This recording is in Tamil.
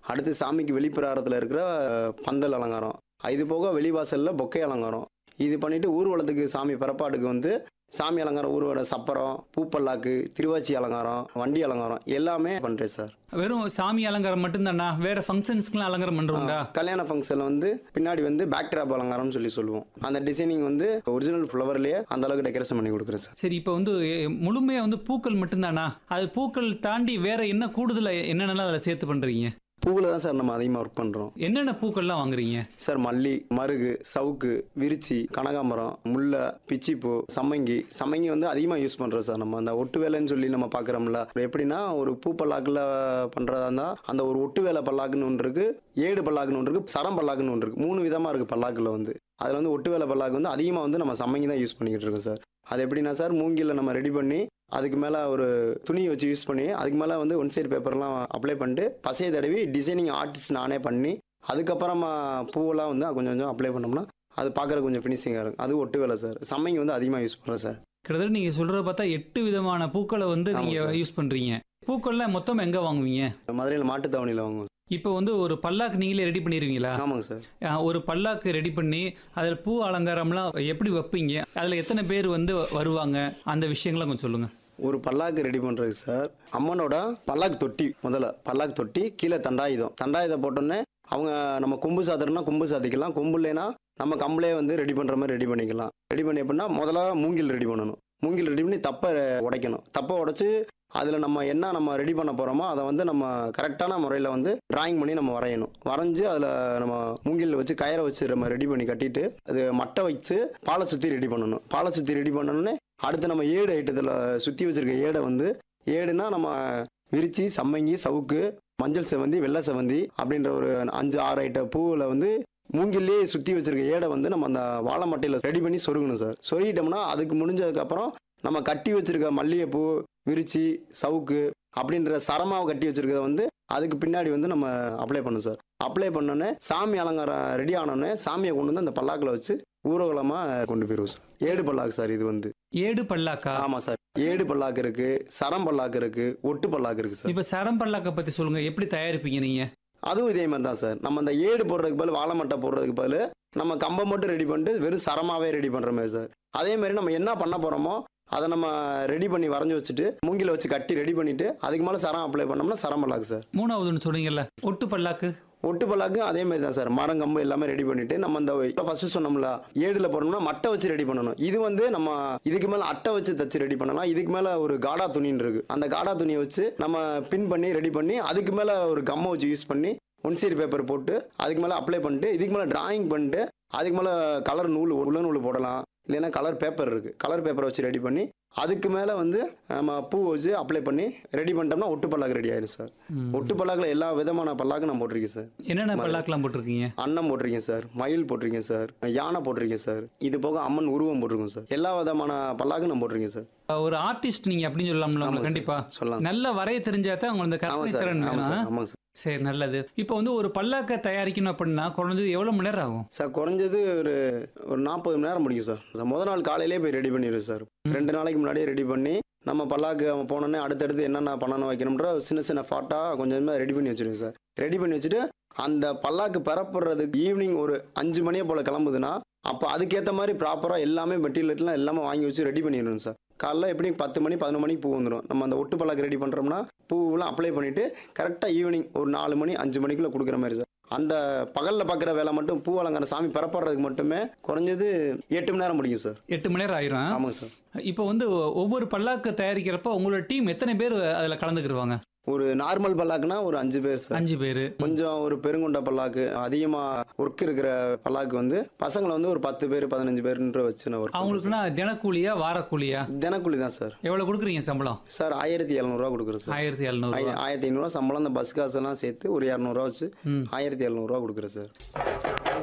அடுத்து சாமிக்கு வெளிப்பிராரத்தில் இருக்கிற அஹ், பந்தல் அலங்காரம் இது போக வெளிவாசலில் பொக்கை அலங்காரம் இது பண்ணிட்டு ஊர்வலத்துக்கு சாமி பிறப்பாட்டுக்கு வந்து சாமி அலங்காரம் ஊர்வல சப்பரம் பூப்பல்லாக்கு திருவாச்சி அலங்காரம் வண்டி அலங்காரம் எல்லாமே பண்ணுறேன் சார் வெறும் சாமி அலங்காரம் மட்டும்தானா வேற ஃபங்க்ஷன்ஸ்க்குலாம் அலங்காரம் பண்றோம்டா கல்யாண ஃபங்க்ஷனில் வந்து பின்னாடி வந்து பேக்ட்ராப் அலங்காரம்னு சொல்லி சொல்லுவோம் அந்த டிசைனிங் வந்து ஒரிஜினல் ஃப்ளவர்லேயே அந்த அளவுக்கு டெக்கரேஷன் பண்ணி கொடுக்குறேன் சார் சரி இப்போ வந்து எ, முழுமையா வந்து பூக்கள் மட்டும்தானா அது பூக்கள் தாண்டி வேற என்ன கூடுதலா என்னென்னலாம் அதில் சேர்த்து பண்றீங்க பூவில் தான் சார் நம்ம அதிகமாக ஒர்க் பண்ணுறோம் என்னென்ன பூக்கள்லாம் வாங்குறீங்க சார் மல்லி மருகு சவுக்கு விரிச்சி கனகாம்பரம் முல்லை பிச்சிப்பூ சம்மங்கி சம்மங்கி வந்து அதிகமாக யூஸ் பண்ணுறோம் சார் நம்ம அந்த ஒட்டு வேலைன்னு சொல்லி நம்ம பார்க்குறோம்ல எப்படின்னா ஒரு பூ பல்லாக்கில் பண்ணுறதா இருந்தால் அந்த ஒரு ஒட்டு வேலை பல்லாக்குன்னு ஒன்று இருக்குது ஏடு பல்லாக்குன்னு ஒன்று இருக்குது சரம் பல்லாக்குன்னு ஒன்று இருக்குது மூணு விதமாக இருக்குது பல்லாக்கில் வந்து அதில் வந்து ஒட்டு வேலை பல்லாக்கு வந்து அதிகமாக வந்து நம்ம சம்மங்கி தான் யூஸ் பண்ணிக்கிட்டு இருக்கோம் சார் அது எப்படின்னா சார் மூங்கில நம்ம ரெடி பண்ணி அதுக்கு மேலே ஒரு துணியை வச்சு யூஸ் பண்ணி அதுக்கு மேலே வந்து ஒன் சைடு பேப்பர்லாம் அப்ளை பண்ணிட்டு பசையை தடவி டிசைனிங் ஆர்டிஸ்ட் நானே பண்ணி அதுக்கப்புறமா பூவெல்லாம் வந்து கொஞ்சம் கொஞ்சம் அப்ளை பண்ணோம்னா அது பார்க்குற கொஞ்சம் ஃபினிஷிங்காக இருக்கும் அது ஒட்டு வேலை சார் சம்மங்கி வந்து அதிகமாக யூஸ் பண்ணுறேன் சார் கிட்டத்தட்ட நீங்க சொல்றத பார்த்தா எட்டு விதமான பூக்களை வந்து ஆமா நீங்க சார். யூஸ் பண்றீங்க பூக்கள்லாம் மொத்தம் எங்க வாங்குவீங்க மதுரையில் மாட்டுத்தாவணியில் வாங்குவோம் இப்போ வந்து ஒரு பல்லாக்கு நீங்களே ரெடி பண்ணிடுவீங்களா ஆமாங்க சார் அஹ், ஒரு பல்லாக்கு ரெடி பண்ணி அதில் பூ அலங்காரம்லாம் எப்படி வைப்பீங்க அதில் எத்தனை பேர் வந்து வருவாங்க அந்த விஷயங்கள்லாம் கொஞ்சம் சொல்லுங்க ஒரு பல்லாக்கு ரெடி பண்ணுறதுக்கு சார் அம்மனோட பல்லாக்கு தொட்டி முதல்ல பல்லாக்கு தொட்டி கீழே தண்டாயுதம் தண்டாயுதம் போட்டோன்னே அவங்க நம்ம கொம்பு சாத்துறோம்னா கொம்பு சாத்திக்கலாம் கொம்பு இல்லைன்னா நம்ம கம்பளே வந்து ரெடி பண்ணுற மாதிரி ரெடி பண்ணிக்கலாம் ரெடி பண்ணி எப்படின்னா முதல்ல மூங்கில் ரெடி பண்ணணும் மூங்கில் ரெடி பண்ணி தப்பை உடைக்கணும் தப்பை உடைச்சு அதில் நம்ம என்ன நம்ம ரெடி பண்ண போகிறோமோ அதை வந்து நம்ம கரெக்டான முறையில் வந்து டிராயிங் பண்ணி நம்ம வரையணும் வரைஞ்சு அதில் நம்ம மூங்கில் வச்சு கயிறை வச்சு நம்ம ரெடி பண்ணி கட்டிட்டு அது மட்டை வச்சு பாலை சுற்றி ரெடி பண்ணணும் பாலை சுற்றி ரெடி பண்ணணுன்னே அடுத்து நம்ம ஏடு ஐட்டத்தில் சுற்றி வச்சிருக்க ஏடை வந்து ஏடுனா நம்ம விரிச்சி சம்மங்கி சவுக்கு மஞ்சள் செவந்தி வெள்ளை செவந்தி அப்படின்ற ஒரு அஞ்சு ஆறு ஐட்ட பூவில் வந்து மூங்கிலே சுற்றி வச்சிருக்க ஏடை வந்து நம்ம அந்த வாழை மட்டையில் ரெடி பண்ணி சொருகணும் சார் சொருகிட்டோம்னா அதுக்கு முடிஞ்சதுக்கப்புறம் நம்ம கட்டி வச்சிருக்க மல்லிகைப்பூ விரிச்சி சவுக்கு அப்படின்ற சரமாவை கட்டி வச்சிருக்கிறத வந்து அதுக்கு பின்னாடி வந்து நம்ம அப்ளை பண்ணணும் சார் அப்ளை பண்ணோன்னே சாமி அலங்காரம் ரெடி ஆனோடனே சாமியை கொண்டு வந்து அந்த பல்லாக்கில் வச்சு ஊர்வலமாக கொண்டு போயிடுவோம் சார் ஏடு பல்லாக்கு சார் இது வந்து ஏடு பல்லாக்கா ஆமாம் சார் ஏடு பல்லாக்கு இருக்கு சரம் பல்லாக்கு இருக்கு ஒட்டு பல்லாக்கு இருக்கு சார் இப்போ சரம் பல்லாக்கை பற்றி சொல்லுங்க எப்படி தயாரிப்பீங்க நீங்க அதுவும் இதே மாதிரி தான் சார் நம்ம அந்த ஏடு போடுறதுக்கு பதில் வாழை மட்டை போடுறதுக்கு பதில் நம்ம கம்பை மட்டும் ரெடி பண்ணிட்டு வெறும் சரமாவே ரெடி பண்ணுற மாதிரி சார் அதே மாதிரி நம்ம என்ன பண்ண போகிறோமோ அதை நம்ம ரெடி பண்ணி வரைஞ்சி வச்சுட்டு மூங்கில வச்சு கட்டி ரெடி பண்ணிட்டு அதுக்கு மேலே சரம் அப்ளை பண்ணோம்னா சரம் பல்லாக்கு சார் மூணாவதுன்னு சொன்னீங்கல்ல ஒட்டு பல்லாக்கு ஒட்டு பல்லாக்கு அதே மாதிரி தான் சார் மரம் கம்பு எல்லாமே ரெடி பண்ணிட்டு நம்ம அந்த ஃபர்ஸ்ட் சொன்னோம்ல ஏடுல போடணும்னா மட்டை வச்சு ரெடி பண்ணணும் இது வந்து நம்ம இதுக்கு மேல அட்டை வச்சு தச்சு ரெடி பண்ணலாம் இதுக்கு மேல ஒரு காடா துணின்னு இருக்கு அந்த காடா துணியை வச்சு நம்ம பின் பண்ணி ரெடி பண்ணி அதுக்கு மேல ஒரு கம்மை வச்சு யூஸ் பண்ணி ஒன் சைடு பேப்பர் போட்டு அதுக்கு மேல அப்ளை பண்ணிட்டு இதுக்கு மேல டிராயிங் பண்ணிட்டு அதுக்கு மேல கலர் நூல் உள்ள நூல் போடலாம் இல்லைன்னா கலர் பேப்பர் இருக்கு கலர் பேப்பரை வச்சு ரெடி பண்ணி அதுக்கு மேலே வந்து நம்ம பூ வச்சு அப்ளை பண்ணி ரெடி பண்ணிட்டோம்னா ஒட்டு பல்லாக்கு ரெடி ஆயிடும் சார் ம். ஒட்டு பல்லாக்கில் எல்லா விதமான பல்லாக்கும் நான் போட்டிருக்கேன் சார் என்னென்ன பல்லாக்கெல்லாம் போட்டிருக்கீங்க அன்னம் போட்டிருக்கேன் சார் மயில் போட்டிருக்கேன் சார் யானை போட்டிருக்கேன் சார் இது போக அம்மன் உருவம் போட்டிருக்கோம் சார் எல்லா விதமான பல்லாக்கும் நான் போட்டிருக்கேன் சார் ஒரு ஆர்டிஸ்ட் நீங்க அப்படின்னு சொல்லலாம்ல ஆமாங்க உங்களை சார். கண்டிப்பா சொல்லலாம் சார். நல்ல வரைய தெரிஞ்சா தான் உங்களுக்கு இந்த ஆமாம் கற்பனை சார் திறன் ஆமாம் சார் வேணும் ஆமாங்க சார் சரி நல்லது இப்போ வந்து ஒரு பல்லாக்கை தயாரிக்கணும் அப்படின்னா குறைஞ்சது எவ்வளவு மணி நேரம் ஆகும் சார் குறைஞ்சது ஒரு ஒரு நாற்பது மணி நேரம் முடியும் சார் சார் முத நாள் காலையிலே போய் ரெடி பண்ணிடுவேன் சார் ரெண்டு நாளைக்கு முன்னாடியே ரெடி பண்ணி நம்ம பல்லாக்கு அவன் போனோடனே அடுத்தடுத்து என்னென்ன பண்ணணும் வைக்கணும்ன்ற சின்ன சின்ன ஃபாட்டாக கொஞ்சம் கொஞ்சமாக ரெடி பண்ணி வச்சிருவேன் சார் ரெடி பண்ணி வச்சுட்டு அந்த பல்லாக்கு பெறப்படுறதுக்கு ஈவினிங் ஒரு அஞ்சு மணியை போல் கிளம்புதுன்னா அப்போ அதுக்கேற்ற மாதிரி ப்ராப்பராக எல்லாமே மெட்டீரியல்லாம் எல்லாமே வாங்கி வச்சு ரெடி பண்ணிடணும் சார் காலைல எப்படியும் பத்து மணி பதினொரு மணிக்கு பூ வந்துடும் நம்ம அந்த ஒட்டு பல்லாக்கு ரெடி பண்ணுறோம்னா பூவெல்லாம் அப்ளை பண்ணிவிட்டு கரெக்டாக ஈவினிங் ஒரு நாலு மணி அஞ்சு மணிக்குள்ளே கொடுக்குற மாதிரி சார் அந்த பகலில் பார்க்குற வேலை மட்டும் பூ அலங்காரம் சாமி பெறப்படுறதுக்கு மட்டுமே குறைஞ்சது எட்டு மணி நேரம் முடியும் சார் எட்டு மணி நேரம் ஆயிரும் ஆமாங்க சார் இப்போ வந்து ஒவ்வொரு பல்லாக்கு தயாரிக்கிறப்ப உங்களோட டீம் எத்தனை பேர் அதில் கலந்துக்கிடுவாங்க ஒரு நார்மல் பல்லாக்குனா ஒரு அஞ்சு பேர் சார் அஞ்சு பேர் கொஞ்சம் ஒரு பெருங்குண்ட பல்லாக்கு அதிகமாக ஒர்க் இருக்கிற பல்லாக்கு வந்து பசங்களை வந்து ஒரு பத்து பேர் பதினஞ்சு பேருன்ற வச்சு நான் ஒர்க் அவங்களுக்குன்னா தினக்கூலியா வாரக்கூலியா தினக்கூலி தான் சார் எவ்வளோ கொடுக்குறீங்க சம்பளம் சார் ஆயிரத்தி எழுநூறுவா கொடுக்குறேன் சார் ஆயிரத்தி எழுநூறு ஆய- ஆயிரத்தி ஐநூறுரூவா சம்பளம் அந்த பஸ் காசெல்லாம் சேர்த்து ஒரு இரநூறுவா வச்சு ம் ஆயிரத்தி எழுநூறுவா கொடுக்குறேன் சார்